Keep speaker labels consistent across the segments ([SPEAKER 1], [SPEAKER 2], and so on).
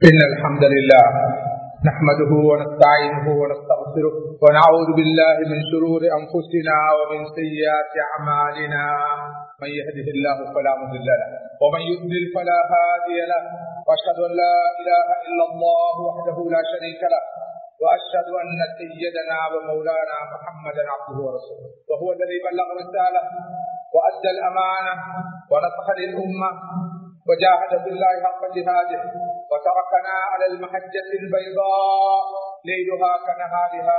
[SPEAKER 1] إن الحمد لله نحمده ونستعينه ونستغفره ونعوذ بالله من شرور أنفسنا ومن سيئات أعمالنا من يهده الله فلا مضل له ومن يضلل فلا هادي له وأشهد أن لا إله إلا الله وحده لا شريك له وأشهد أن سيدنا ومولانا محمدا عبده ورسوله وهو الذي بلغ رسالة وأدى الأمانة ونصح للأمة وجاهد بالله حق جهاده وتركنا على المحجة البيضاء ليلها كنهارها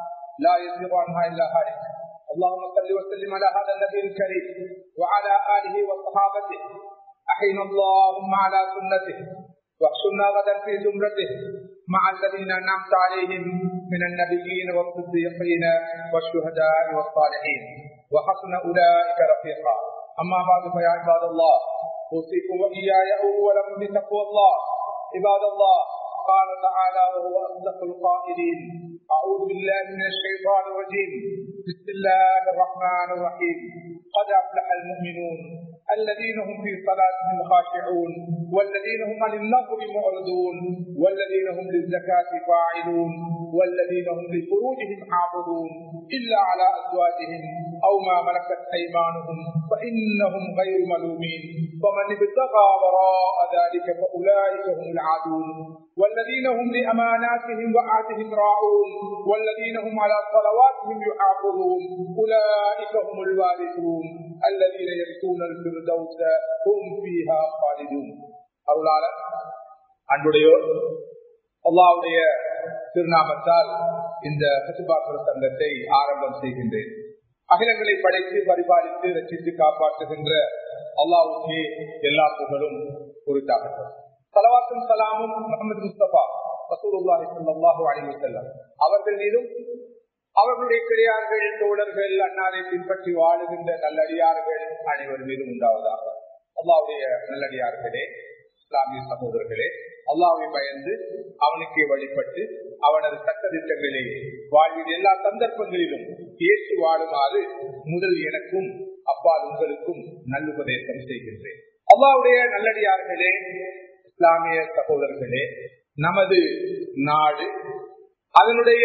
[SPEAKER 1] لا يزيغ عنها إلا هالك اللهم صل وسلم على هذا النبي الكريم وعلى آله وصحابته أحينا اللهم على سنته واحشرنا غدا في زمرته مع الذين أنعمت عليهم من النبيين والصديقين والشهداء والصالحين وحسن أولئك رفيقا أما بعد فيا عباد الله أوصيكم وإياي أولا بتقوى الله عباد الله قال تعالى وهو أصدق القائلين أعوذ بالله من الشيطان الرجيم بسم الله الرحمن الرحيم قد أفلح المؤمنون الذين هم في صلاتهم خاشعون والذين هم عن اللغو معرضون والذين هم للزكاة فاعلون والذين هم لفروجهم حافظون إلا على أزواجهم أو ما ملكت أيمانهم فإنهم غير ملومين ومن ابتغى وراء ذلك فأولئك هم العادون والذين هم لأماناتهم وعهدهم راعون والذين هم على صلواتهم يحافظون أولئك هم الوارثون الذين يرثون الفردوس هم فيها خالدون அருளாளர் அன்புடையோர் அல்லாவுடைய திருநாமத்தால் இந்த பசுபாக்குற சங்கத்தை ஆரம்பம் செய்கின்றேன் அகிலங்களை படைத்து பரிபாலித்து ரசித்து காப்பாற்றுகின்ற அல்லாவுக்கே எல்லா புகழும் குறித்தாகட்டும் சலவாத்தும் சலாமும் முகமது முஸ்தபா ரசூலுல்லாஹி ஸல்லல்லாஹு அலைஹி வஸல்லம் அவர்கள் மீதும் அவர்களுடைய கிளையார்கள் தோழர்கள் அன்னாரை பின்பற்றி வாழுகின்ற நல்லடியார்கள் அனைவர் மீதும் உண்டாவதாக அல்லாவுடைய நல்லடியார்களே இஸ்லாமிய சகோதரர்களே அல்லாவை பயந்து அவனுக்கே வழிபட்டு அவனது சட்டத்திட்டங்களை வாழ்வின் எல்லா சந்தர்ப்பங்களிலும் ஏற்று வாழுமாறு முதல் எனக்கும் அப்பால் உங்களுக்கும் நல்லுபதேசம் செய்கின்றேன் அல்லாவுடைய நல்லடியார்களே இஸ்லாமிய சகோதரர்களே நமது நாடு அதனுடைய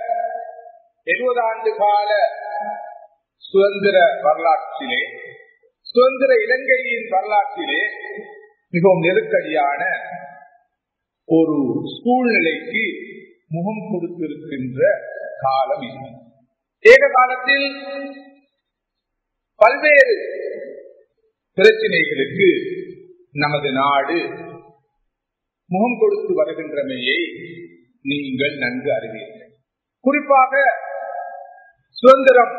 [SPEAKER 1] எழுபது ஆண்டு கால சுதந்திர வரலாற்றிலே சுதந்திர இலங்கையின் வரலாற்றிலே மிகவும் நெருக்கடியான ஒரு சூழ்நிலைக்கு முகம் கொடுத்திருக்கின்ற காலம் இது ஏக காலத்தில் பல்வேறு பிரச்சனைகளுக்கு நமது நாடு முகம் கொடுத்து வருகின்றமையை நீங்கள் நன்கு அறிவீர்கள் குறிப்பாக சுதந்திரம்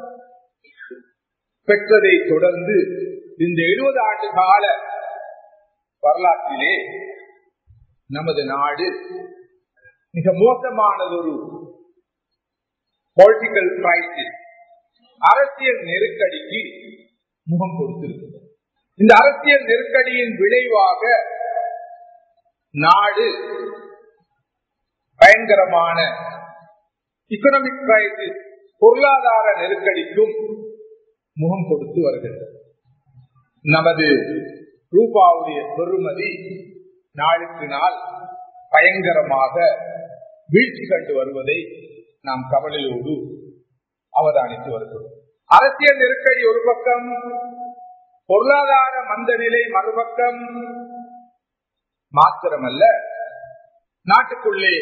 [SPEAKER 1] பெற்றதை தொடர்ந்து இந்த எழுபது ஆண்டு கால வரலாற்றிலே நமது நாடு மிக மோசமானதொரு பொலிட்டிக்கல் கிரைசிஸ் அரசியல் நெருக்கடிக்கு முகம் கொடுத்திருக்கிறது இந்த அரசியல் நெருக்கடியின் விளைவாக நாடு பயங்கரமான இக்கனாமிக் கிரைசிஸ் பொருளாதார நெருக்கடிக்கும் முகம் கொடுத்து வருகிறது நமது ரூபாவுடைய பெருமதி நாளுக்கு நாள் பயங்கரமாக வீழ்ச்சி கண்டு வருவதை நாம் கவலையோடு அவதானித்து வருகிறோம் அரசியல் நெருக்கடி ஒரு பக்கம் பொருளாதார மந்த நிலை மறுபக்கம் மாத்திரமல்ல நாட்டுக்குள்ளே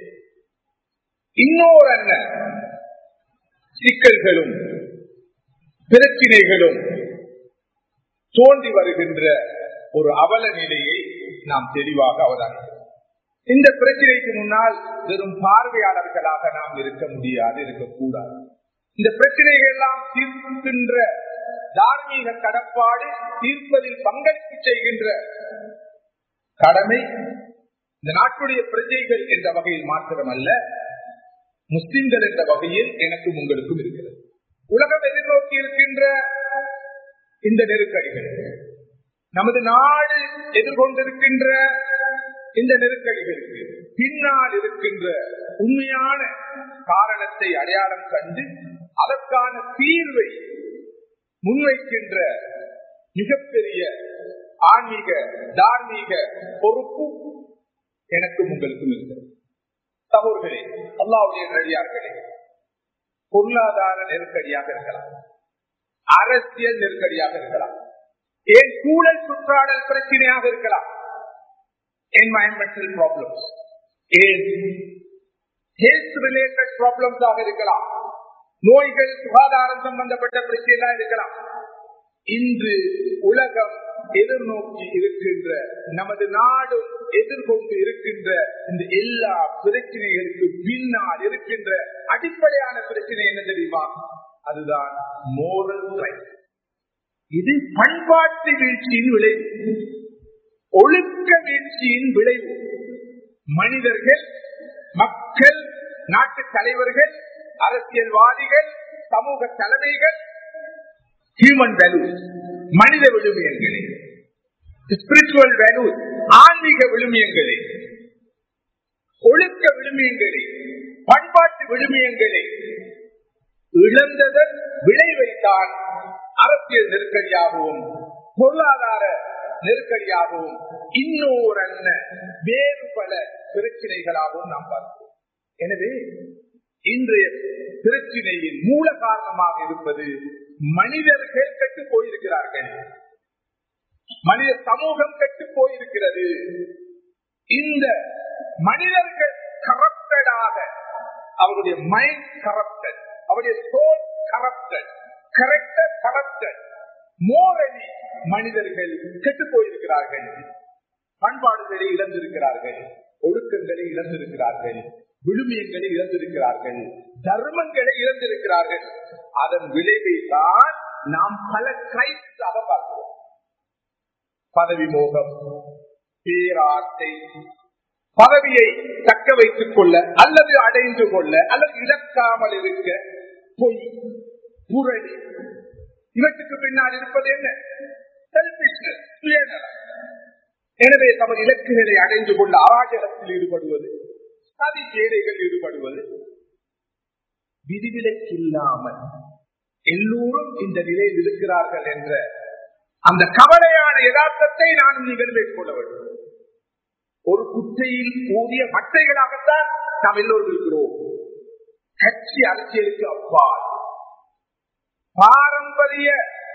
[SPEAKER 1] இன்னொரு என்ன சிக்கல்களும் பிரச்சினைகளும் தோன்றி வருகின்ற ஒரு அவல நிலையை நாம் தெளிவாக அவதானிக்கிறோம் இந்த பிரச்சனைக்கு முன்னால் வெறும் பார்வையாளர்களாக நாம் இருக்க முடியாது இருக்கக்கூடாது இந்த பிரச்சனைகள் எல்லாம் தீர்க்கின்ற தார்மீக கடப்பாடு தீர்ப்பதில் பங்களிப்பு செய்கின்ற கடமை இந்த நாட்டுடைய பிரஜைகள் என்ற வகையில் மாத்திரமல்ல முஸ்லிம்கள் என்ற வகையில் எனக்கும் உங்களுக்கும் இருக்கிறது உலகம் எதிர்நோக்கி இருக்கின்ற இந்த நெருக்கடிகள் நமது நாடு எதிர்கொண்டிருக்கின்ற இந்த நெருக்கடிகளுக்கு பின்னால் இருக்கின்ற உண்மையான காரணத்தை அடையாளம் கண்டு அதற்கான தீர்வை முன்வைக்கின்ற மிகப்பெரிய ஆன்மீக தார்மீக பொறுப்பு எனக்கும் உங்களுக்கும் இருக்கிறது சகோதரர்களே அல்லாவுடைய நடிகார்களே பொருளாதார நெருக்கடியாக இருக்கலாம் அரசியல் நெருக்கடியாக இருக்கலாம் ஏன் சூழல் சுற்றாடல் பிரச்சனையாக இருக்கலாம் என்வாயன்மெண்டல் ப்ராப்ளம்ஸ் ஏன் ஹெல்த் ரிலேட்டட் ப்ராப்ளம்ஸ் ஆக இருக்கலாம் நோய்கள் சுகாதாரம் சம்பந்தப்பட்ட பிரச்சனையாக இருக்கலாம் இன்று உலகம் எதிர்நோக்கி இருக்கின்ற நமது நாடும் எதிர்கொண்டு இருக்கின்ற இந்த எல்லா பிரச்சனைகளுக்கு பின்னால் இருக்கின்ற அடிப்படையான பிரச்சனை என்ன தெரியுமா அதுதான் மோரல் கிரைம் இது பண்பாட்டு வீழ்ச்சியின் விளைவு ஒழுக்க வீழ்ச்சியின் விளைவு மனிதர்கள் மக்கள் நாட்டு தலைவர்கள் அரசியல்வாதிகள் சமூக தலைமைகள் ஹியூமன் வேல்யூஸ் மனித விழுமியங்களே ஸ்பிரிச்சுவல் வேல்யூஸ் ஆன்மீக விழுமியங்களே ஒழுக்க விழுமியங்களே பண்பாட்டு விழுமியங்களே இழந்ததன் விளைவைத்தான் அரசியல் நெருக்கடியாகவும் பொருளாதார நெருக்கடியாகவும் இன்னொரு வேறு பல பிரச்சனைகளாகவும் நாம் பார்க்கிறோம் எனவே இன்றைய பிரச்சனையின் மூல காரணமாக இருப்பது மனிதர்கள் கெட்டு போயிருக்கிறார்கள் மனித சமூகம் கெட்டு போயிருக்கிறது இந்த மனிதர்கள் கரப்டடாக அவருடைய மைண்ட் கரப்டட் அவருடைய soul corrupted character corrupted morally மனிதர்கள் கெட்டு போயிருக்கிறார்கள் பண்பாடுகளை இழந்திருக்கிறார்கள் ஒழுக்கங்களை இழந்திருக்கிறார்கள் விழுமியங்களை இழந்திருக்கிறார்கள் தர்மங்களை இழந்திருக்கிறார்கள் அதன் விளைவை தான் நாம் பல கிரைஸ்டாக பார்க்கிறோம் பதவி மோகம் பேராசை பதவியை தக்க வைத்துக் கொள்ள அல்லது அடைந்து கொள்ள அல்லது இழக்காமல் இருக்க பொய் புரணி இவற்றுக்கு பின்னால் இருப்பது என்ன செல்பிஷ்னஸ் சுயநலம் எனவே தமது இலக்குகளை அடைந்து கொள்ள அராஜகத்தில் ஈடுபடுவது சதி சேவைகள் ஈடுபடுவது விதிவிலக்கில்லாமல் எல்லோரும் இந்த நிலையில் இருக்கிறார்கள் என்ற அந்த கவலையான யதார்த்தத்தை நான் நீங்கள் மேற்கொள்ள வேண்டும் ஒரு குட்டையில் ஊதிய மட்டைகளாகத்தான் நாம் எல்லோரும் இருக்கிறோம் கட்சி அரசியலுக்கு அப்பால் பாரம்பரிய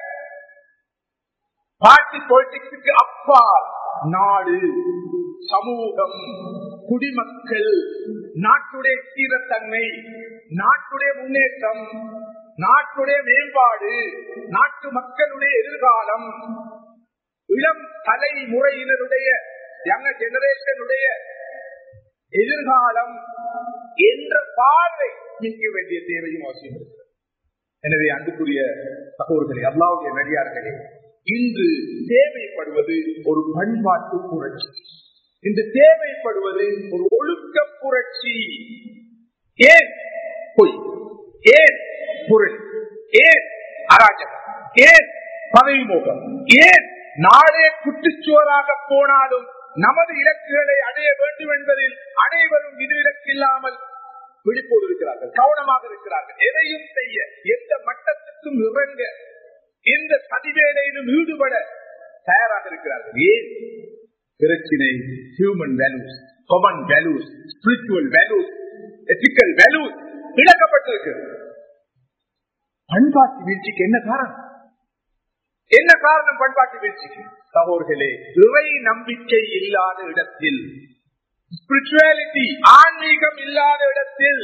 [SPEAKER 1] பார்ட்டி பொலிட்டிக்ஸுக்கு அப்பால் நாடு சமூகம் குடிமக்கள் நாட்டுடைய சீரத்தன்மை நாட்டுடைய முன்னேற்றம் நாட்டுடைய மேம்பாடு நாட்டு மக்களுடைய எதிர்காலம் இளம் தலைமுறையினருடைய யங்க ஜெனரேஷனுடைய எதிர்காலம் என்ற பார்வை நீக்க வேண்டிய தேவையும் அவசியம் இருக்கிறது எனவே அன்புக்குரிய சகோதரர்களே அல்லாவுடைய நடிகார்களே இன்று தேவைப்படுவது ஒரு பண்பாட்டு புரட்சி இன்று தேவைப்படுவது ஒரு ஒழுக்க புரட்சி ஏன் பொய் ஏன் பொருள் ஏன் அராஜகம் ஏன் பதவி மோகம் ஏன் நாடே குட்டிச்சுவராக போனாலும் நமது இலக்குகளை அடைய வேண்டும் என்பதில் அனைவரும் விதிவிலக்கில்லாமல் விழிப்போடு இருக்கிறார்கள் கவனமாக இருக்கிறார்கள் எதையும் செய்ய எந்த மட்டத்துக்கும் இறங்க எந்த சதிவேலையிலும் ஈடுபட தயாராக இருக்கிறார்கள் ஏன் பிரச்சினை human values common values spiritual values ethical values இழக்கப்பட்டிருக்கிறது பண்பாட்டு வீழ்ச்சிக்கு என்ன காரணம் என்ன காரணம் பண்பாட்டு வீழ்ச்சிக்கு சகோதர்களே இறை நம்பிக்கை இல்லாத இடத்தில் ஸ்பிரிச்சுவாலிட்டி ஆன்மீகம் இல்லாத இடத்தில்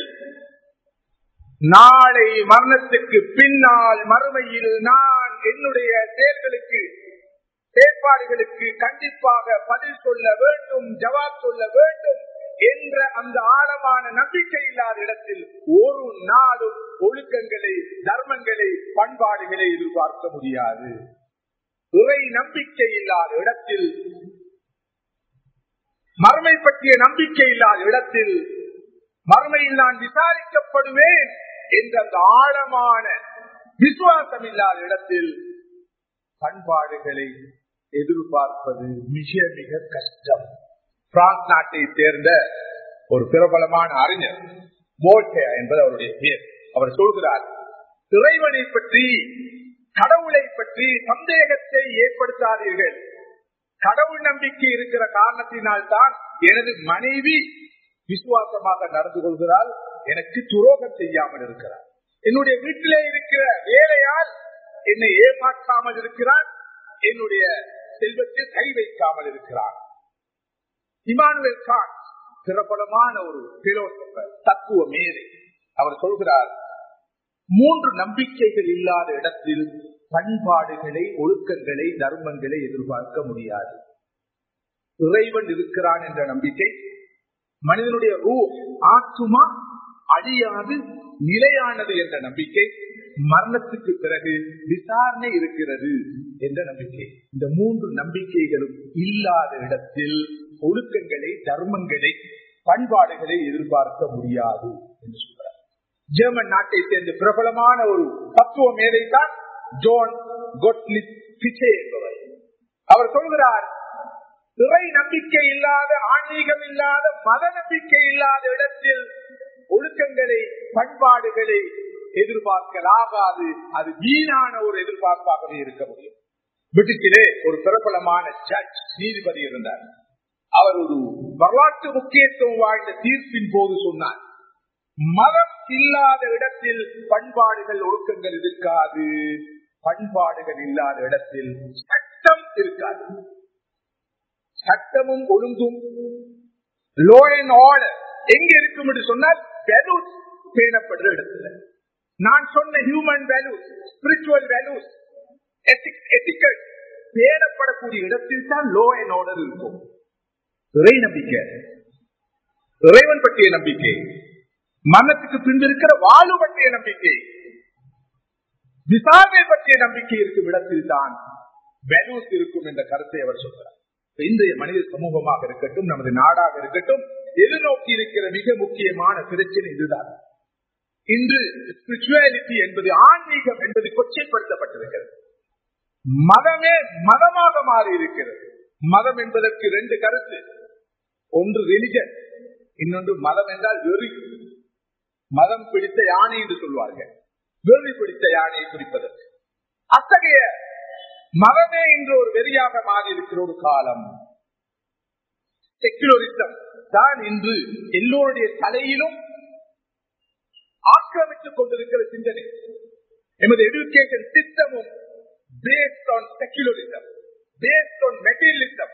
[SPEAKER 1] நாளை மரணத்துக்கு பின்னால் மறுமையில் நான் என்னுடைய செயல்களுக்கு செயற்பாடுகளுக்கு கண்டிப்பாக பதில் சொல்ல வேண்டும் ஜவாப் சொல்ல வேண்டும் என்ற அந்த ஆழமான நம்பிக்கை இல்லாத இடத்தில் ஒரு நாளும் ஒழுக்கங்களை தர்மங்களை பண்பாடுகளை எதிர்பார்க்க முடியாது இறை நம்பிக்கை இல்லாத இடத்தில் மறுமை பற்றிய நம்பிக்கை இல்லாத இடத்தில் மறுமையில் நான் விசாரிக்கப்படுவேன் என்ற அந்த ஆழமான விசுவாசம் இல்லாத இடத்தில் பண்பாடுகளை எதிர்பார்ப்பது மிக மிக கஷ்டம் பிரான்ஸ் நாட்டை சேர்ந்த ஒரு பிரபலமான அறிஞர் மோட்டே என்பது அவருடைய பெயர் அவர் சொல்கிறார் இறைவனை பற்றி கடவுளை பற்றி சந்தேகத்தை ஏற்படுத்தாதீர்கள் கடவுள் நம்பிக்கை இருக்கிற காரணத்தினால் தான் எனது மனைவி விசுவாசமாக நடந்து கொள்கிறாள் எனக்கு துரோகம் செய்யாமல் இருக்கிறார் என்னுடைய வீட்டிலே இருக்கிற வேலையால் என்னை ஏமாற்றாமல் இருக்கிறான் என்னுடைய செல்வத்தில் கை வைக்காமல் இருக்கிறான் இமானுவேல் கான் பிரபலமான ஒரு பிலோசபர் தத்துவ மேதை அவர் சொல்கிறார் மூன்று நம்பிக்கைகள் இல்லாத இடத்தில் பண்பாடுகளை ஒழுக்கங்களை தர்மங்களை எதிர்பார்க்க முடியாது இறைவன் இருக்கிறான் என்ற நம்பிக்கை மனிதனுடைய ரூ ஆத்துமா அழியாது நிலையானது என்ற நம்பிக்கை மரணத்துக்கு பிறகு விசாரணை இருக்கிறது என்ற நம்பிக்கை இந்த மூன்று நம்பிக்கைகளும் இல்லாத இடத்தில் ஒழுக்கங்களை தர்மங்களை பண்பாடுகளை எதிர்பார்க்க முடியாது என்று சொல்றார் ஜெர்மன் நாட்டை சேர்ந்த பிரபலமான ஒரு தத்துவ மேதை தான் ஜோன் கொட்லிப் பிச்சே என்பவர் அவர் சொல்கிறார் இறை நம்பிக்கை இல்லாத ஆன்மீகம் இல்லாத மத நம்பிக்கை இல்லாத இடத்தில் ஒழுக்கங்களை பண்பாடுகளை எதிர்பார்க்கலாகாது அது வீணான ஒரு எதிர்பார்ப்பாகவே இருக்க முடியும் பிரிட்டிஷிலே ஒரு பிரபலமான ஜட்ஜ் நீதிபதி இருந்தார் அவர் ஒரு வரலாற்று முக்கியத்துவம் வாழ்ந்த தீர்ப்பின் போது சொன்னார் மதம் இல்லாத இடத்தில் பண்பாடுகள் ஒழுக்கங்கள் இருக்காது பண்பாடுகள் இல்லாத இடத்தில் சட்டம் இருக்காது சட்டமும் ஒழுங்கும் லோ அண்ட் ஆர்டர் எங்க இருக்கும் என்று சொன்னால் வேல்யூஸ் பேணப்படுற இடத்துல நான் சொன்ன human values spiritual values ethical பேணப்படக்கூடிய இடத்தில் தான் லோ அண்ட் ஆர்டர் இருக்கும் இறை நம்பிக்கை இறைவன் பற்றிய நம்பிக்கை மரணத்துக்கு பின்பு இருக்கிற வாழ்வு பற்றிய நம்பிக்கை விசாரணை பற்றிய நம்பிக்கை இருக்கும் இடத்தில் தான் வேல்யூஸ் இருக்கும் என்ற கருத்தை அவர் சொல்கிறார் இன்றைய மனித சமூகமாக இருக்கட்டும் நமது நாடாக இருக்கட்டும் எதிர்நோக்கி இருக்கிற மிக முக்கியமான பிரச்சனை இதுதான் இன்று ஸ்பிரிச்சுவாலிட்டி என்பது ஆன்மீகம் என்பது கொச்சைப்படுத்தப்பட்டிருக்கிறது மதமே மதமாக மாறி இருக்கிறது மதம் என்பதற்கு ரெண்டு கருத்து ஒன்று ரிலிஜன் இன்னொன்று மதம் என்றால் வெறி மதம் பிடித்த யானை என்று சொல்வார்கள் வெறி பிடித்த யானையை குறிப்பதற்கு அத்தகைய மதமே இன்று ஒரு வெறியாக மாறி இருக்கிற ஒரு காலம் செக்குலரிசம் தான் இன்று எல்லோருடைய தலையிலும் ஆக்கிரமித்துக் கொண்டிருக்கிற சிந்தனை எமது எஜுகேஷன் சிஸ்டமும் based on secularism based on materialism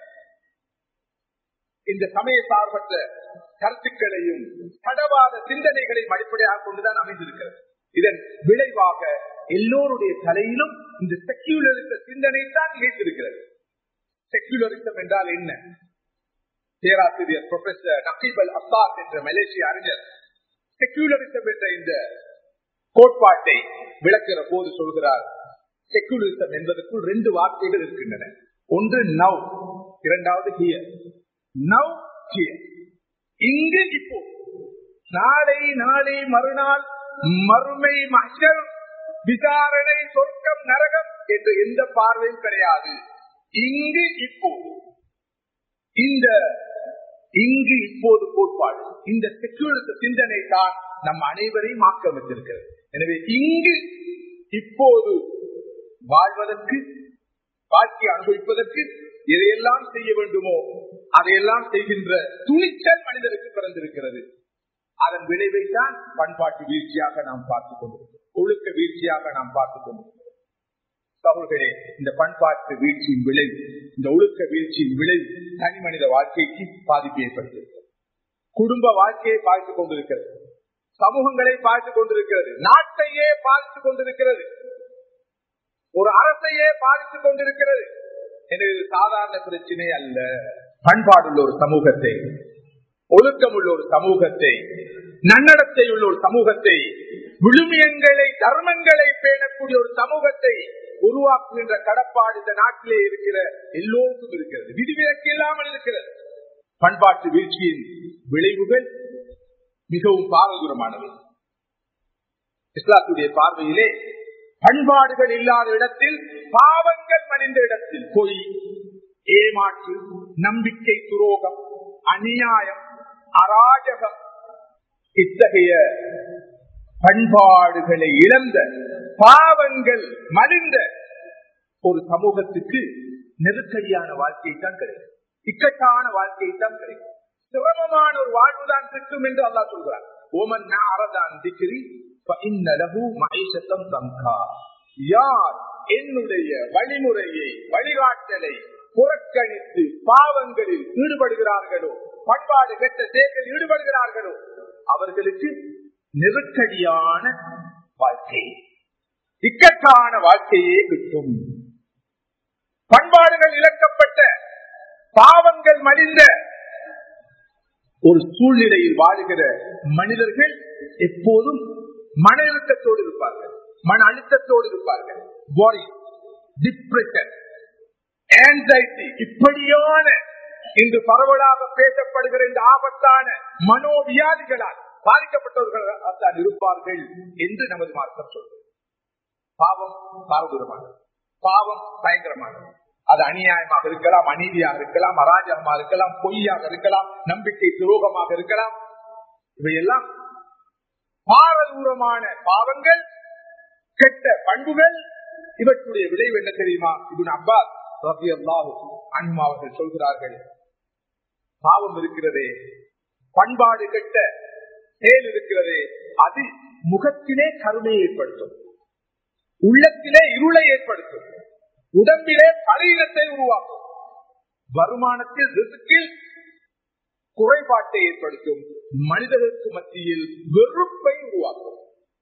[SPEAKER 1] இந்த சமய சார்பற்ற கருத்துக்களையும் தடவாத சிந்தனைகளையும் அடிப்படையாக கொண்டுதான் அமைந்திருக்கிறது இதன் விளைவாக எல்லோருடைய தலையிலும் இந்த செக்யூலரிச சிந்தனை தான் நிகழ்த்திருக்கிறது செக்யூலரிசம் என்றால் என்ன பேராசிரியர் ப்ரொஃபசர் நக்கீபல் அப்பாஸ் என்ற மலேசிய அறிஞர் செக்யூலரிசம் என்ற இந்த கோட்பாட்டை விளக்கிற போது சொல்கிறார் செக்குலரிசம் என்பதற்குள் ரெண்டு வார்த்தைகள் இருக்கின்றன ஒன்று நவ் இரண்டாவது ஹியர் நவ் ஹியர் இங்கு இப்போ நாளை நாளை மறுநாள் மறுமை மஷர் விசாரணை சொர்க்கம் நரகம் என்ற எந்த பார்வையும் கிடையாது இங்கு இப்போது இந்த இங்கு இப்போது கோட்பாடு இந்த செக்யூரிட்ட சிந்தனை தான் நம் அனைவரையும் ஆக்கிரமித்திருக்கிறது எனவே இங்கு இப்போது வாழ்வதற்கு வாழ்க்கை அனுபவிப்பதற்கு எதையெல்லாம் செய்ய வேண்டுமோ அதையெல்லாம் செய்கின்ற துணிச்சல் மனிதருக்கு பிறந்திருக்கிறது அதன் விளைவை தான் பண்பாட்டு வீழ்ச்சியாக நாம் பார்த்துக் கொண்டிருக்கிறோம் ஒழுக்க வீழ்ச்சியாக நாம் பார்த்துக் கொண்டிருக்கிறோம் சகோதரே இந்த பண்பாட்டு வீழ்ச்சியின் விளைவு இந்த ஒழுக்க வீழ்ச்சியின் விளைவு தனி மனித வாழ்க்கைக்கு பாதிப்பு ஏற்படுத்தியிருக்கிறது குடும்ப வாழ்க்கையை பார்த்துக் கொண்டிருக்கிறது சமூகங்களை பார்த்துக் கொண்டிருக்கிறது நாட்டையே பாதித்துக் கொண்டிருக்கிறது ஒரு அரசையே பாதித்துக் கொண்டிருக்கிறது எனவே இது சாதாரண பிரச்சனை அல்ல பண்பாடுள்ள ஒரு சமூகத்தை ஒழுக்கம் உள்ள ஒரு சமூகத்தை நன்னடத்தை உள்ள ஒரு சமூகத்தை விழுமியங்களை தர்மங்களை பேணக்கூடிய ஒரு சமூகத்தை உருவாக்குகின்ற கடப்பாடு இந்த நாட்டிலே இருக்கிற எல்லோருக்கும் இருக்கிறது விதிவிலக்கு இல்லாமல் இருக்கிறது பண்பாட்டு வீழ்ச்சியின் விளைவுகள் மிகவும் பாரதூரமானவை இஸ்லாத்துடைய பார்வையிலே பண்பாடுகள் இல்லாத இடத்தில் பாவங்கள் மனித இடத்தில் பொய் ஏமாற்று நம்பிக்கை துரோகம் அநியாயம் அராஜகம் இத்தகைய பண்பாடுகளை இழந்த பாவங்கள் மலிந்த ஒரு சமூகத்துக்கு நெருக்கடியான வாழ்க்கை தான் கிடைக்கும் இக்கட்டான வாழ்க்கை தான் கிடைக்கும் சிரமமான ஒரு வாழ்வுதான் கிட்டும் என்று அல்லாஹ் சொல்கிறார் ஓமன் அரதான் திக்ரி தங்கா யார் என்னுடைய வழிமுறையை வழிகாட்டலை புறக்கணித்து பாவங்களில் ஈடுபடுகிறார்களோ பண்பாடு கெட்ட செயல்களில் ஈடுபடுகிறார்களோ அவர்களுக்கு நெருக்கடியான வாழ்க்கை இக்கட்டான வாழ்க்கையே கிட்டும் பண்பாடுகள் இழக்கப்பட்ட பாவங்கள் மடிந்த ஒரு சூழ்நிலையில் வாழுகிற மனிதர்கள் எப்போதும் மன அழுத்தத்தோடு இருப்பார்கள் மன அழுத்தத்தோடு இருப்பார்கள் பாடி டிப்ரெஷன் ஆன்சைட்டி இப்படியான இன்று பரவலாக பேசப்படுகிற இந்த ஆபத்தான மனோவியாதிகளால் பாதிக்கப்பட்டவர்கள் தான் இருப்பார்கள் என்று நமது மார்க்கம் சொல்கிறது பாவம் பாரதூரமானது பாவம் பயங்கரமானது அது அநியாயமாக இருக்கலாம் அநீதியாக இருக்கலாம் அராஜகமாக இருக்கலாம் பொய்யாக இருக்கலாம் நம்பிக்கை துரோகமாக இருக்கலாம் இவையெல்லாம் பாரதூரமான பாவங்கள் கெட்ட பண்புகள் இவற்றுடைய விளைவு என்ன தெரியுமா இப்படி அப்பாஸ் ரபி அல்லாஹு அன்மா அவர்கள் சொல்கிறார்கள் பாவம் இருக்கிறதே பண்பாடு கெட்ட செயல் இருக்கிறதே அது முகத்திலே கருமையை ஏற்படுத்தும் உள்ளத்திலே இருளை ஏற்படுத்தும் உடம்பிலே பலீனத்தை உருவாக்கும் வருமானத்தில் ரிசுக்கில் குறைபாட்டை ஏற்படுத்தும் மனிதர்களுக்கு மத்தியில் வெறுப்பை உருவாக்கும்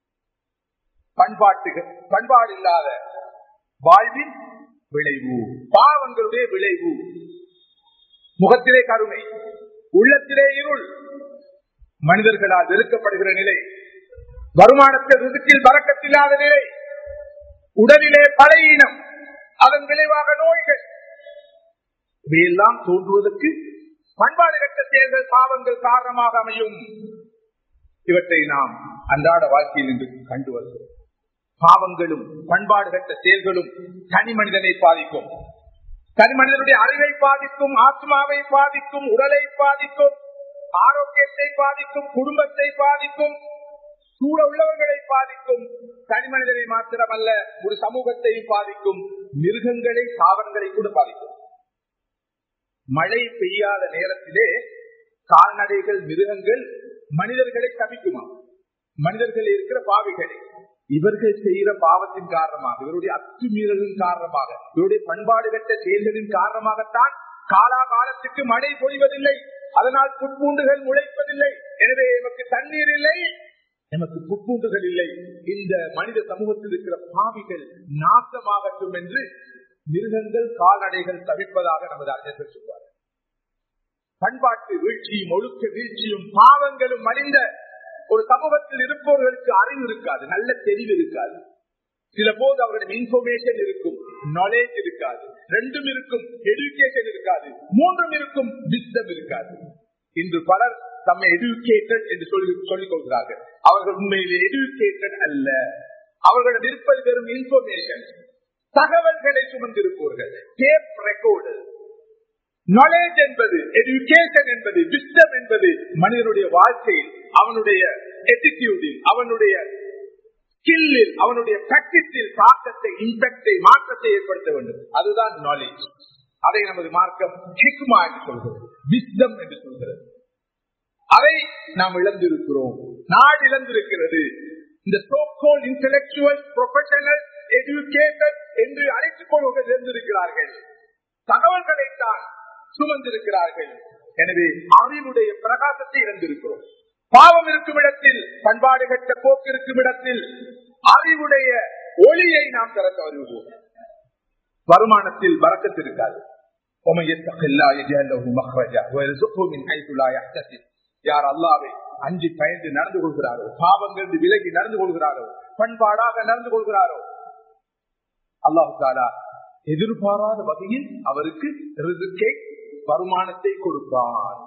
[SPEAKER 1] பண்பாட்டுகள் பண்பாடு இல்லாத வாழ்வின் விளைவு பாவங்களுடைய விளைவு முகத்திலே கருணை உள்ளத்திலே இருள் மனிதர்களால் வெறுக்கப்படுகிற நிலை வருமானத்தில் ரிசுக்கில் வரக்கத்தில்லாத நிலை உடலிலே பழையினம் அதன் விளைவாக நோய்கள் இவையெல்லாம் தோன்றுவதற்கு பண்பாடு கட்ட செயல்கள் பாவங்கள் காரணமாக அமையும் இவற்றை நாம் அன்றாட வாழ்க்கையில் இன்று கண்டு வருகிறோம் பாவங்களும் பண்பாடு கட்ட செயல்களும் தனி மனிதனை பாதிக்கும் தனி மனிதனுடைய அறிவை பாதிக்கும் ஆத்மாவை பாதிக்கும் உடலை பாதிக்கும் ஆரோக்கியத்தை பாதிக்கும் குடும்பத்தை பாதிக்கும் சூழ உள்ளவர்களை பாதிக்கும் தனி மனிதனை மாத்திரமல்ல ஒரு சமூகத்தையும் பாதிக்கும் மிருகங்களை தாவரங்களை கூட பாதிக்கும் மழை பெய்யாத நேரத்திலே கால்நடைகள் மிருகங்கள் மனிதர்களை தவிக்குமா மனிதர்கள் இருக்கிற பாவிகளை இவர்கள் செய்கிற பாவத்தின் காரணமாக இவருடைய அத்துமீறலின் காரணமாக இவருடைய பண்பாடு கட்ட செயல்களின் காரணமாகத்தான் காலாகாலத்துக்கு மழை பொழிவதில்லை அதனால் புட்பூண்டுகள் முளைப்பதில்லை எனவே எமக்கு தண்ணீர் இல்லை எமக்கு புட்பூண்டுகள் இல்லை இந்த மனித சமூகத்தில் இருக்கிற பாவிகள் நாசமாகட்டும் என்று மிருகங்கள் கால்நடைகள் தவிப்பதாக நமது அறிஞர்கள் சொல்வார்கள் பண்பாட்டு வீழ்ச்சியும் ஒழுக்க வீழ்ச்சியும் பாவங்களும் மடிந்த ஒரு சமூகத்தில் இருப்பவர்களுக்கு அறிவு இருக்காது நல்ல தெளிவு இருக்காது சில போது அவருடைய இன்ஃபர்மேஷன் இருக்கும் நாலேஜ் இருக்காது ரெண்டும் இருக்கும் எடுக்கேஷன் இருக்காது மூன்றும் இருக்கும் விஸ்டம் இருக்காது இன்று பலர் தம்மை எடுக்கேட்டட் என்று சொல்லி சொல்லிக் கொள்கிறார்கள் அவர்கள் உண்மையிலே எடுக்கேட்டட் அல்ல அவர்களிடம் இருப்பது வெறும் இன்ஃபர்மேஷன் தகவல்களை சுமந்திருப்பவர்கள் டேப் ரெக்கார்டு நாலேஜ் என்பது எஜுகேஷன் என்பது விஸ்டம் என்பது மனிதனுடைய வாழ்க்கையில் அவனுடைய எட்டிடியூடில் அவனுடைய ஸ்கில்லில் அவனுடைய பிராக்டிஸில் தாக்கத்தை இம்பேக்டை மாற்றத்தை ஏற்படுத்த வேண்டும் அதுதான் நாலேஜ் அதை நமது மார்க்கம் ஹிக்மா என்று சொல்கிறது விஸ்டம் என்று சொல்கிறது அதை நாம் இழந்திருக்கிறோம் நாடு இழந்திருக்கிறது இந்த சோகோல் இன்டலெக்சுவல் ப்ரொஃபஷனல் எஜுகேட்டட் என்று அழைத்துக் கொள்வர்கள் இருந்திருக்கிறார்கள் தகவல்களை தான் சுமந்திருக்கிறார்கள் எனவே அறிவுடைய பிரகாசத்தை இழந்திருக்கிறோம் பாவம் இருக்கும் இடத்தில் பண்பாடு கட்ட போக்கு இருக்கும் இடத்தில் அறிவுடைய ஒளியை நாம் திறக்க வருவோம் வருமானத்தில் வரக்கத்து இருக்காது யார் அல்லாவை அஞ்சு பயந்து நடந்து கொள்கிறாரோ பாவங்கள் விலகி நடந்து கொள்கிறாரோ பண்பாடாக நடந்து கொள்கிறாரோ அல்லாஹு தாலா எதிர்பாராத வகையில் அவருக்கு ரிசுக்கை வருமானத்தை கொடுப்பார்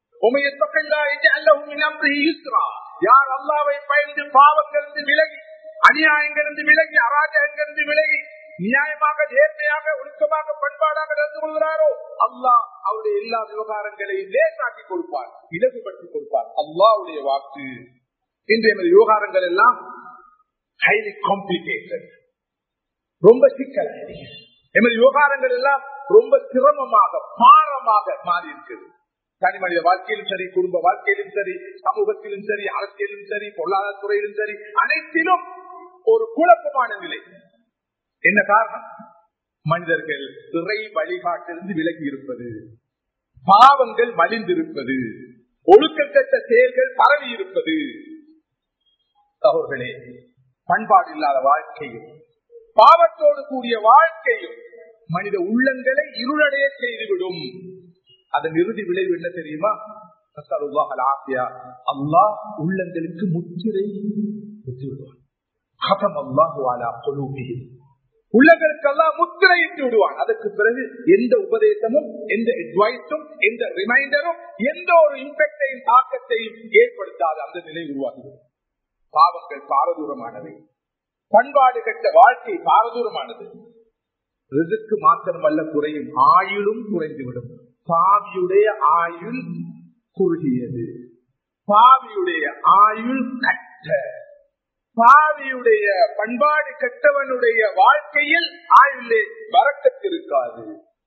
[SPEAKER 1] யார் அல்லாவை பயந்து பாவங்களிலிருந்து விலகி அநியாயங்களிலிருந்து விலகி அராஜகங்களிலிருந்து விலகி நியாயமாக நேர்மையாக ஒழுக்கமாக பண்பாடாக நடந்து கொள்கிறாரோ அல்லாஹ் அவருடைய எல்லா விவகாரங்களையும் லேசாக்கி கொடுப்பார் இலகுபடுத்தி கொடுப்பார் அல்லாவுடைய வாக்கு இன்றைய விவகாரங்கள் எல்லாம் ஹைலி காம்ப்ளிகேட்டட் ரொம்ப சிக்கல் எமது விவகாரங்கள் எல்லாம் ரொம்ப சிரமமாக பாரமாக மாறி இருக்குது தனி மனித வாழ்க்கையிலும் சரி குடும்ப வாழ்க்கையிலும் சரி சமூகத்திலும் சரி அரசியலிலும் சரி பொருளாதார துறையிலும் சரி அனைத்திலும் ஒரு குழப்பமான நிலை என்ன காரணம் மனிதர்கள் துறை வழிகாட்டிலிருந்து விலகி இருப்பது பாவங்கள் மலிந்திருப்பது ஒழுக்கக்கட்ட செயல்கள் பரவி இருப்பது சகோர்களே பண்பாடு இல்லாத வாழ்க்கையும் பாவத்தோடு கூடிய வாழ்க்கையும் மனித உள்ளங்களை இருளடைய செய்துவிடும் அதன் இறுதி விளைவு என்ன தெரியுமா அல்லாஹ் உள்ளங்களுக்கு முத்திரை உள்ளங்களுக்கெல்லாம் முத்திரையிட்டு விடுவான் அதற்கு பிறகு எந்த உபதேசமும் எந்த அட்வைஸும் எந்த ரிமைண்டரும் எந்த ஒரு இம்பெக்டையும் தாக்கத்தையும் ஏற்படுத்தாத அந்த நிலை உருவாகிவிடும் பாவங்கள் பாரதூரமானவை பண்பாடு கட்ட வாழ்க்கை பாரதூரமானது ரிசுக்கு மாத்திரமல்ல குறையும் ஆயுளும் குறைந்துவிடும் பாவியுடைய ஆயுள் குறுகியது பாவியுடைய ஆயுள் கட்ட பாவியுடைய பண்பாடு கட்டவனுடைய வாழ்க்கையில் ஆயுளே வரக்கத்திருக்காது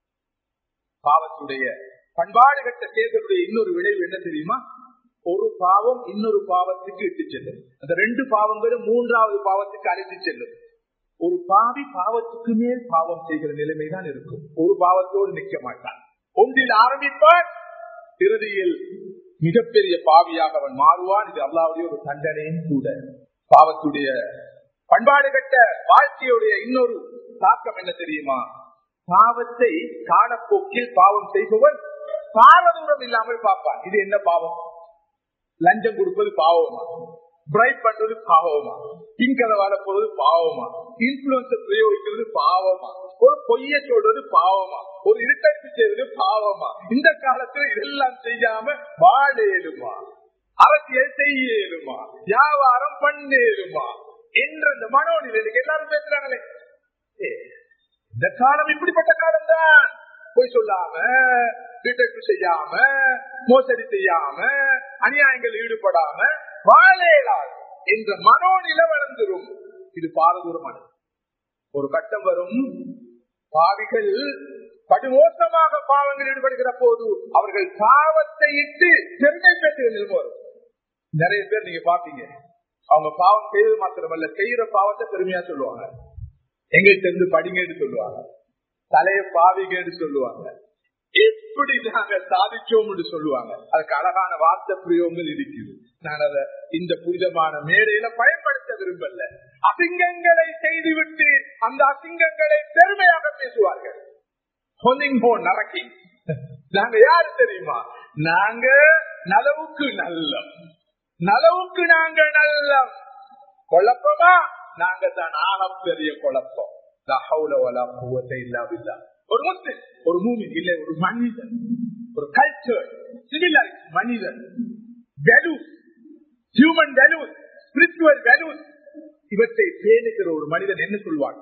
[SPEAKER 1] பாவத்துடைய பண்பாடு கட்ட செயல்களுடைய இன்னொரு விளைவு என்ன தெரியுமா ஒரு பாவம் இன்னொரு பாவத்துக்கு இட்டு செல்லும் அந்த ரெண்டு பாவங்களும் மூன்றாவது பாவத்துக்கு அழைத்து செல்லும் ஒரு பாவி பாவத்துக்கு மேல் பாவம் செய்கிற நிலைமைதான் இருக்கும் ஒரு பாவத்தோடு நிற்க மாட்டான் ஒன்றில் ஆரம்பிப்பான் இறுதியில் மிகப்பெரிய பாவியாக அவன் மாறுவான் இது அல்லாவுடைய ஒரு தண்டனையும் கூட பாவத்துடைய பண்பாடு கட்ட வாழ்க்கையுடைய இன்னொரு தாக்கம் என்ன தெரியுமா பாவத்தை காலப்போக்கில் பாவம் செய்பவன் பாரதூரம் இல்லாமல் பார்ப்பான் இது என்ன பாவம் லஞ்சம் கொடுப்பது பாவமா பிரைட் பண்றது பாவமா பின்கதவால போவது பாவமா இன்ஃபுளுன்ஸ் பிரயோகிக்கிறது பாவமா ஒரு பொய்ய சொல்றது பாவமா ஒரு இருட்டடிப்பு செய்வது பாவமா இந்த காலத்துல இதெல்லாம் செய்யாம வாழேலுமா அரசியல் செய்யலுமா வியாபாரம் பண்ணேலுமா என்ற அந்த மனோநிலைக்கு எல்லாரும் பேசுறாங்களே இந்த காலம் இப்படிப்பட்ட காலம் தான் போய் சொல்லாம டிடெக்டிவ் செய்யாம மோசடி செய்யாம அநியாயங்கள் ஈடுபடாம வாழேலாது என்ற மனோநிலை வளர்ந்துரும் இது பாரதூரமானது ஒரு கட்டம் வரும் பாவிகள் படுமோசமாக பாவங்கள் ஈடுபடுகிற போது அவர்கள் பாவத்தை இட்டு பெருமை பேசுகிற நிலைமை வரும் நிறைய பேர் நீங்க பாப்பீங்க அவங்க பாவம் செய்வது மாத்திரமல்ல செய்யற பாவத்தை பெருமையா சொல்லுவாங்க எங்கிட்ட இருந்து படிங்கன்னு சொல்லுவாங்க தலைய பாவிங்கன்னு சொல்லுவாங்க எப்படி நாங்க சாதிச்சோம்னு சொல்லுவாங்க அதுக்கு அழகான வார்த்தை பிரயோகங்கள் இருக்குது நான் அதை இந்த புனிதமான மேடையில பயன்படுத்த விரும்பல அசிங்கங்களை செய்துவிட்டு அந்த அசிங்கங்களை பெருமையாக பேசுவார்கள் நடக்கி நாங்க யாரு தெரியுமா நாங்க நலவுக்கு நல்லம் நலவுக்கு நாங்க நல்லம் குழப்பமா நாங்க தான் ஆக பெரிய குழப்பம் ஒரு முஸ்லிம் ஒரு மூமி இல்லை ஒரு மனிதன் ஒரு கல்ச்சர் சிவிலைஸ் மனிதன் values human values spiritual values இவற்றை பேணுகிற ஒரு மனிதன் என்ன சொல்வான்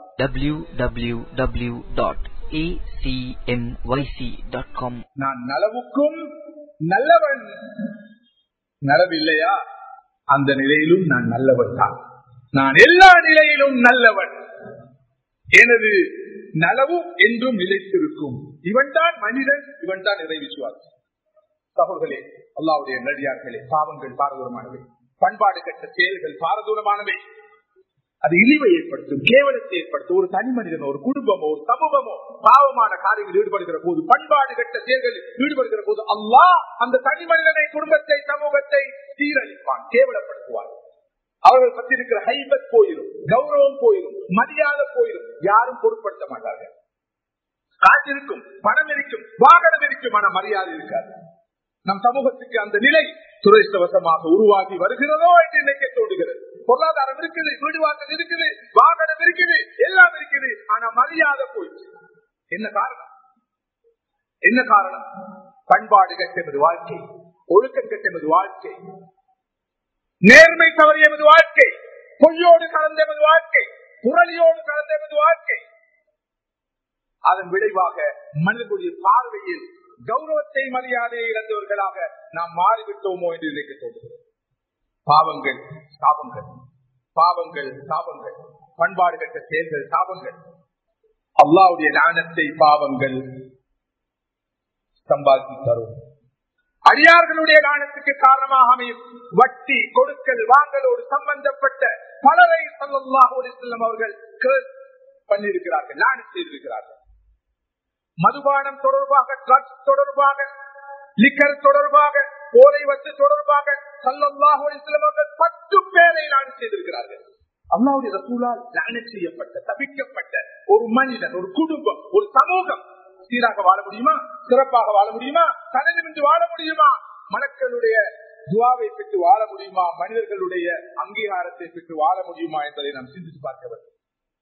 [SPEAKER 2] www.acmyc.com
[SPEAKER 1] நான் நலவுக்கும் நல்லவன் நலவில்லையா அந்த நிலையிலும் நான் நல்லவன் தான் நான் எல்லா நிலையிலும் நல்லவன் எனது நலவு என்றும் நிலைத்திருக்கும் இவன் தான் மனிதன் இவன் தான் இறை விசுவாசி சகோதரே அல்லாவுடைய நடிகார்களே பாவங்கள் பாரதூரமானவை பண்பாடு கட்ட செயல்கள் பாரதூரமானவை அது இழிவை ஏற்படுத்தும் கேவலத்தை ஏற்படுத்தும் ஒரு தனி மனிதனோ ஒரு குடும்பமோ ஒரு சமூகமோ பாவமான காரியங்கள் ஈடுபடுகிற போது பண்பாடு கட்ட செயல்களில் ஈடுபடுகிற போது அல்லாஹ் அந்த தனி மனிதனை குடும்பத்தை சமூகத்தை சீரழிப்பான் கேவலப்படுத்துவான் அவர்கள் பற்றி இருக்கிற ஹைபத் போயிடும் கௌரவம் போயிடும் மரியாதை போயிடும் யாரும் பொருட்படுத்த மாட்டார்கள் காசு இருக்கும் பணம் இருக்கும் வாகனம் இருக்கும் ஆனா மரியாதை இருக்காது நம் சமூகத்துக்கு அந்த நிலை துரதிருஷ்டவசமாக உருவாகி வருகிறதோ என்று நினைக்க தோன்றுகிறது பொருளாதாரம் இருக்குது வீடு வாசல் இருக்குது வாகனம் இருக்குது எல்லாம் இருக்குது ஆனா மரியாதை போயிடுச்சு என்ன காரணம் என்ன காரணம் பண்பாடு கட்டமது வாழ்க்கை ஒழுக்கம் கட்டமது வாழ்க்கை நேர்மை தவறிய எமது வாழ்க்கை பொய்யோடு கலந்த எமது வாழ்க்கை புரளியோடு கலந்த எமது வாழ்க்கை அதன் விளைவாக மனிதனுடைய பார்வையில் கௌரவத்தை மரியாதையை இழந்தவர்களாக நாம் மாறிவிட்டோமோ என்று நினைக்க தோன்றுகிறோம் பாவங்கள் சாபங்கள் பாவங்கள் சாபங்கள் பண்பாடு கட்ட செயல்கள் சாபங்கள் அல்லாவுடைய ஞானத்தை பாவங்கள் சம்பாதித்து தரும் அடியார்களுடைய லானத்துக்கு காரணமாக அமையும் வட்டி கொடுக்கல் வாங்கலோடு சம்பந்தப்பட்ட பலரை சல்லாஹூ செல்லம் அவர்கள் curse பண்ணியிருக்கிறார்கள் லானத் செய்திருக்கிறார்கள் மதுபானம் தொடர்பாக ட்ரக்ஸ் தொடர்பாக லிக்கர் தொடர்பாக போதை வச்சு தொடர்பாக சல்லல்லாஹு அலைஹி வஸல்லம் அவர்கள் பத்து பேரை லானத் செய்திருக்கிறார்கள் அல்லாவுடைய ரசூலால் லானத் செய்யப்பட்ட தவிக்கப்பட்ட ஒரு மனிதன் ஒரு குடும்பம் ஒரு சமூகம் சீராக வாழ முடியுமா சிறப்பாக வாழ முடியுமா தலைநிமிந்து வாழ முடியுமா மனக்களுடைய துவாவை பெற்று வாழ முடியுமா மனிதர்களுடைய அங்கீகாரத்தை பெற்று வாழ முடியுமா என்பதை நாம் சிந்தித்து பார்க்க வேண்டும்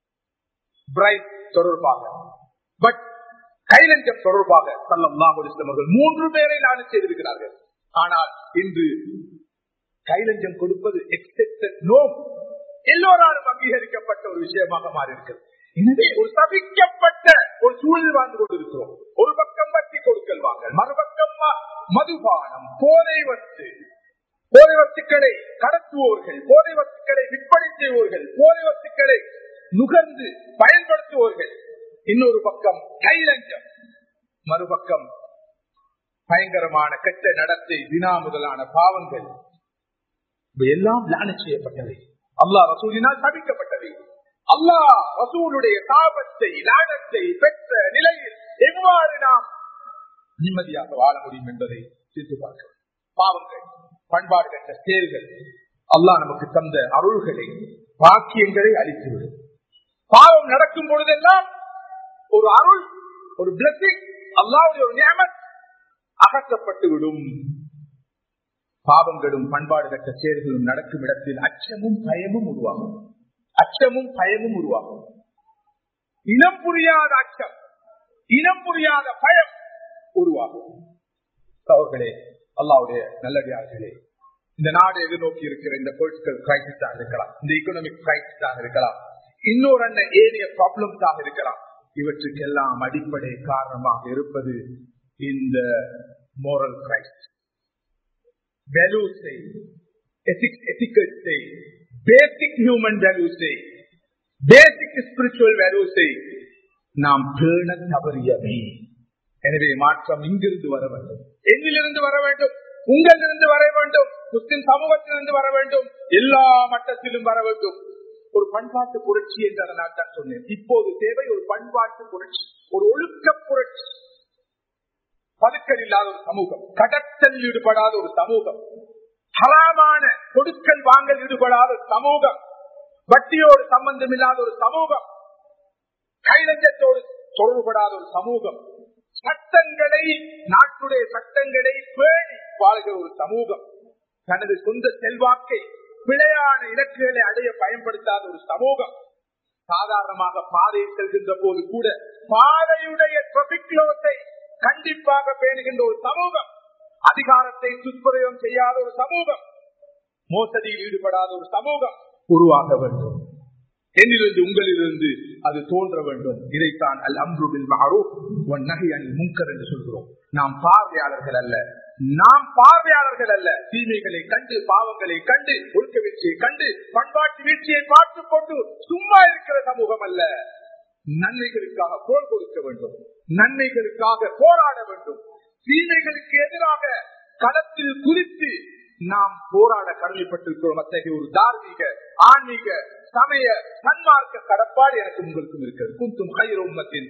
[SPEAKER 1] பிரைட் தொடர்பாக பட் கைலஞ்சம் தொடர்பாக சல்லம் அவர்கள் மூன்று பேரை லானத் செய்திருக்கிறார்கள் ஆனால் இன்று கைலஞ்சம் கொடுப்பது எக்ஸெப்டட் நோ எல்லோராலும் அங்கீகரிக்கப்பட்ட ஒரு விஷயமாக மாறி இருக்கிறது எனவே ஒரு சபிக்கப்பட்ட ஒரு சூழல் வாழ்ந்து கொண்டிருக்கிறோம் ஒரு பக்கம் வட்டி கொடுக்கல் வாங்கல் மறுபக்கம் ம- மதுபானம் போதை வத்து போதை வத்துக்களை கடத்துவோர்கள் போதை வத்துக்களை விற்பனை செய்வோர்கள் போதை வத்துக்களை நுகர்ந்து பயன்படுத்துவோர்கள் இன்னொரு பக்கம் கைலஞ்சம் மறுபக்கம் பயங்கரமான கெட்ட நடத்தை வினா முதலான பாவங்கள் இவை எல்லாம் லான செய்யப்பட்டவை அல்லாஹ் ரசூலினால் தவிக்கப்பட்டவை அல்லாஹ் ரசூலுடைய சாபத்தை லானத்தை பெற்ற நிலையில் எவ்வாறு நாம் நிம்மதியாக வாழ முடியும் என்பதை சிரித்து பார்க்க பாவங்கள் பண்பாடு கட்ட செயல்கள் அல்லாஹ் நமக்கு தந்த அருள்களை பாக்கியங்களை அளித்துவிடும் பாவம் நடக்கும் பொழுதெல்லாம் ஒரு அருள் ஒரு பிளஸிங் அல்லாவுடைய ஒரு நியமத் அகற்றப்பட்டு விடும் பாவங்களும் பண்பாடு கட்ட செயல்களும் நடக்கும் இடத்தில் அச்சமும் பயமும் உருவாகும் அச்சமும் பயமும் உருவாகும் இனம் புரியாத அச்சம் இனம் புரியாத பயம் உருவாகும் அவர்களே அல்லாவுடைய நல்லடியார்களே இந்த நாடு எதிர்நோக்கி இருக்கிற இந்த பொலிட்டிக்கல் கிரைசிஸாக இருக்கலாம் இந்த எக்கனாமிக் கிரைசிஸாக இருக்கலாம் இன்னொரு அண்ண ஏனைய ப்ராப்ளம்ஸாக இருக்கலாம் இவற்றுக்கெல்லாம் அடிப்படை காரணமாக இருப்பது இந்த மோரல் கிரைசிஸ் வேல்யூஸை எத்திக்கல்ஸை பேசிக் ஹியூமன் வேல்யூஸை பேசிக் ஸ்பிரிச்சுவல் வேல்யூஸை நாம் பேண தவறியவை எனவே மாற்றம் இங்கிருந்து வர வேண்டும் எங்கிலிருந்து வர வேண்டும் உங்களிலிருந்து வர வேண்டும் முஸ்லிம் சமூகத்திலிருந்து வர வேண்டும் எல்லா மட்டத்திலும் வர வேண்டும் ஒரு பண்பாட்டு புரட்சி என்று அதனால் தான் சொன்னேன் இப்போது தேவை ஒரு பண்பாட்டு புரட்சி ஒரு ஒழுக்க புரட்சி பதுக்கல் இல்லாத ஒரு சமூகம் கடத்தல் ஈடுபடாத ஒரு சமூகம் ஹராமான கொடுக்கல் வாங்கல் ஈடுபடாத ஒரு சமூகம் வட்டியோடு சம்பந்தம் இல்லாத ஒரு சமூகம் கைலஞ்சத்தோடு தொடர்புபடாத ஒரு சமூகம் சட்டங்களை நாட்டுடைய சட்டங்களை பேணி வாழ்கிற ஒரு சமூகம் தனது சொந்த செல்வாக்கை பிழையான இலக்குகளை அடைய பயன்படுத்தாத ஒரு சமூகம் சாதாரணமாக பாதையில் செல்கின்ற போது கூட பாதையுடைய டிராபிக் லோஸை கண்டிப்பாக பேணுகின்ற ஒரு சமூகம் அதிகாரத்தை துஷ்பிரயோகம் செய்யாத ஒரு சமூகம் மோசடியில் ஈடுபடாத ஒரு சமூகம் உருவாக வேண்டும் என்னிலிருந்து உங்களிலிருந்து அது தோன்ற வேண்டும் இதைத்தான் அல் அம்ருபில் மாரூப் நகை அணி முங்கர் என்று சொல்கிறோம் நாம் பார்வையாளர்கள் அல்ல நாம் பார்வையாளர்கள் அல்ல தீமைகளை கண்டு பாவங்களை கண்டு ஒழுக்க வீழ்ச்சியை கண்டு பண்பாட்டு வீழ்ச்சியை பார்த்துக் கொண்டு சும்மா இருக்கிற சமூகம் அல்ல நன்மைகளுக்காக போர் கொடுக்க வேண்டும் நன்மைகளுக்காக போராட வேண்டும் தீமைகளுக்கு எதிராக களத்தில் குறித்து நாம் போராட கடமைப்பட்டிருக்கிறோம் அத்தகைய ஒரு தார்மீக ஆன்மீக சமய சன்மார்க்க கடப்பாடு எனக்கு உங்களுக்கும் இருக்கிறது குந்தும் கயிறு உம்மத்தின்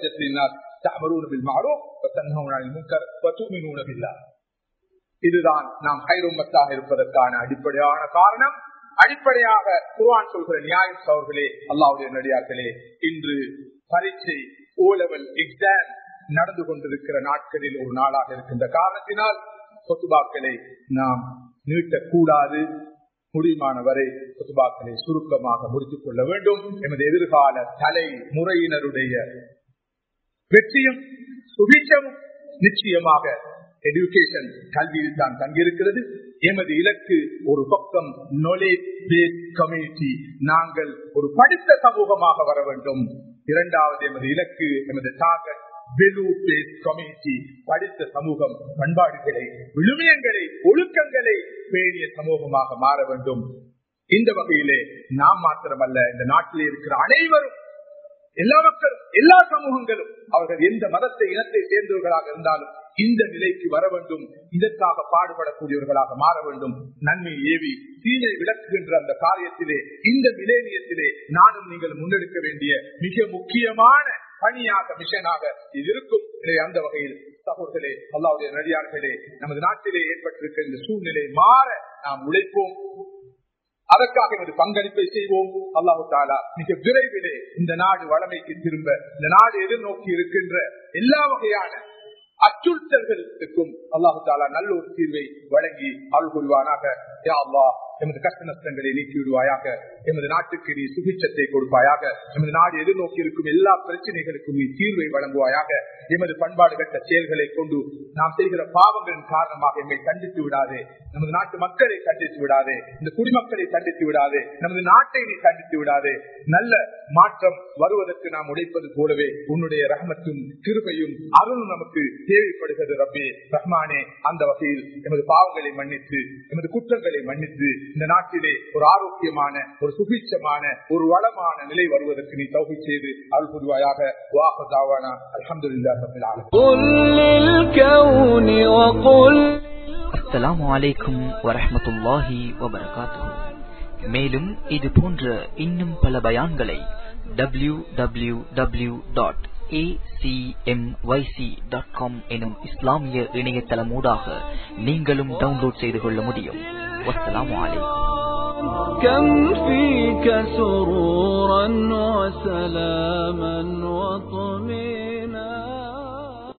[SPEAKER 1] இதுதான் நாம் கைரொம்மத்தாக இருப்பதற்கான அடிப்படையான காரணம் அடிப்படையாக குர்ஆன் சொல்கிற நியாயம் அவர்களே அல்லாவுடைய நடிகார்களே இன்று பரீட்சை ஓ லெவல் எக்ஸாம் நடந்து கொண்டிருக்கிற நாட்களில் ஒரு நாளாக இருக்கின்ற காரணத்தினால் சொத்துபாக்களை நாம் நீட்டக்கூடாது முடியுமான வரை சொத்துபாக்களை சுருக்கமாக முடித்துக் கொள்ள வேண்டும் எமது எதிர்கால தலை முறையினருடைய வெற்றியும் சுபிச்சமும் நிச்சயமாக எஜுகேஷன் கல்வியில் தான் தங்கியிருக்கிறது எமது இலக்கு ஒரு பக்கம் knowledge based கம்யூனிட்டி நாங்கள் ஒரு படித்த சமூகமாக வர வேண்டும் இரண்டாவது எமது இலக்கு எமது டார்கெட் வெலு பேஸ் கம்யூனிட்டி படித்த சமூகம் பண்பாடுகளை விழுமியங்களை ஒழுக்கங்களை பேணிய சமூகமாக மாற வேண்டும் இந்த வகையிலே நாம் மாத்திரமல்ல இந்த நாட்டிலே இருக்கிற அனைவரும் எல்லா மக்களும் எல்லா சமூகங்களும் அவர்கள் எந்த மதத்தை இனத்தை சேர்ந்தவர்களாக இருந்தாலும் இந்த நிலைக்கு வர வேண்டும் இதற்காக பாடுபடக்கூடியவர்களாக மாற வேண்டும் நன்மை ஏவி தீனை விளக்குகின்ற அந்த காரியத்திலே இந்த மிலேனியத்திலே நானும் நீங்கள் முன்னெடுக்க வேண்டிய மிக முக்கியமான பணியாக மிஷனாக இது இருக்கும் எனவே அந்த வகையில் சகோதரே அல்லாவுடைய நடிகார்களே நமது நாட்டிலே ஏற்பட்டிருக்கிற இந்த சூழ்நிலை மாற நாம் உழைப்போம் அதற்காக எமது பங்களிப்பை செய்வோம் அல்லாஹு தாலா மிக விரைவிலே இந்த நாடு வளமைக்கு திரும்ப இந்த நாடு எதிர்நோக்கி இருக்கின்ற எல்லா வகையான அச்சுறுத்தல்களுக்கும் அல்லாஹு தாலா நல்ல ஒரு தீர்வை வழங்கி அருள் புரிவானாக யா அல்லாஹ் எமது கஷ்ட நஷ்டங்களை நீக்கி விடுவாயாக எமது நாட்டுக்கு நீ சுபிச்சத்தை கொடுப்பாயாக எமது நாடு எதிர்நோக்கி இருக்கும் எல்லா பிரச்சனைகளுக்கும் நீ தீர்வை வழங்குவாயாக எமது பண்பாடு கட்ட செயல்களை கொண்டு நாம் செய்கிற பாவங்களின் காரணமாக எம்மை கண்டித்து விடாதே நமது நாட்டு மக்களை கண்டித்து விடாதே இந்த குடிமக்களை கண்டித்து விடாதே நமது நாட்டை நீ கண்டித்து விடாதே நல்ல மாற்றம் வருவதற்கு நாம் உழைப்பது போலவே உன்னுடைய ரஹமத்தும் கிருபையும் அருளும் நமக்கு தேவைப்படுகிறது ரப்பே ரஹ்மானே அந்த வகையில் எமது பாவங்களை மன்னித்து எமது குற்றங்களை மன்னித்து இந்த நாட்டிலே ஒரு ஆரோக்கியமான ஒரு சுபிட்சமான ஒரு வளமான நிலை வருவதற்கு நீ தௌகை செய்து அருள் புரிவாயாக வாக தாவானா அலமதுல்லா
[SPEAKER 2] قل للكون وقل
[SPEAKER 3] அஸ்ஸலாமு அலைக்கும் வரஹ்மத்துல்லாஹி வபரகாத்துஹு மேலும் இது போன்ற இன்னும் பல பயான்களை டபிள்யூ டபிள்யூ டபிள்யூ டாட் எனும் இஸ்லாமிய இணையதளமூடாக நீங்களும் டவுன்லோட் செய்து கொள்ள முடியும் வஸ்ஸலாமு அலைக்கும்
[SPEAKER 2] كم فيك سرورا وسلاما وطمئنا